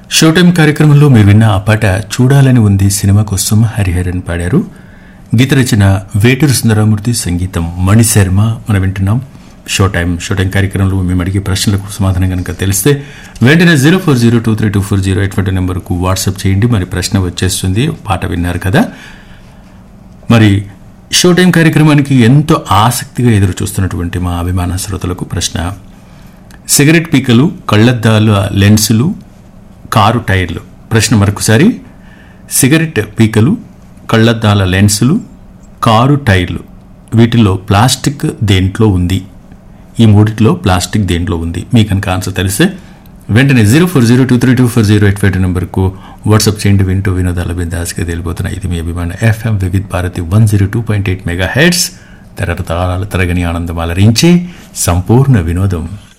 show time కార్యక్రమంలో మీరు విన్న ఆ పాట చూడాలని ఉంది సినిమా కోసం హరిహరన్ పాడారు గీత రచన వేటూరు సుందరమూర్తి సంగీతం మణిశర్మ మనం వింటున్నాం షో టైం షో టైం కార్యక్రమంలో మేము అడిగే ప్రశ్నలకు సమాధానం కనుక తెలిస్తే వెంటనే zero four zero two three two four zero ఎటువంటి నెంబర్కు వాట్సాప్ చేయండి మరి ప్రశ్న వచ్చేస్తుంది పాట విన్నారు కదా మరి షో టైం కార్యక్రమానికి ఎంతో ఆసక్తిగా ఎదురు చూస్తున్నటువంటి మా అభిమాన శ్రోతలకు ప్రశ్న సిగరెట్ పీకలు కళ్ళద్దాల లెన్సులు కారు టైర్లు ప్రశ్న మరొకసారి సిగరెట్ పీకలు కళ్ళద్దాల లెన్సులు కారు టైర్లు వీటిలో ప్లాస్టిక్ దేంట్లో ఉంది ఈ మూడిట్లో ప్లాస్టిక్ దేంట్లో ఉంది మీ కనుక ఆన్సర్ తెలిస్తే వెంటనే zero four zero two three two four zero eight five నెంబర్కు వాట్సాప్ చేయండి వింటూ వినోదాల బిందాస్గా తెలిపోతున్న ఇది మీ అభిమాన FM Vividh Bharati one zero two point eight megahertz తరతరాల తరగని ఆనందం అలరించే సంపూర్ణ వినోదం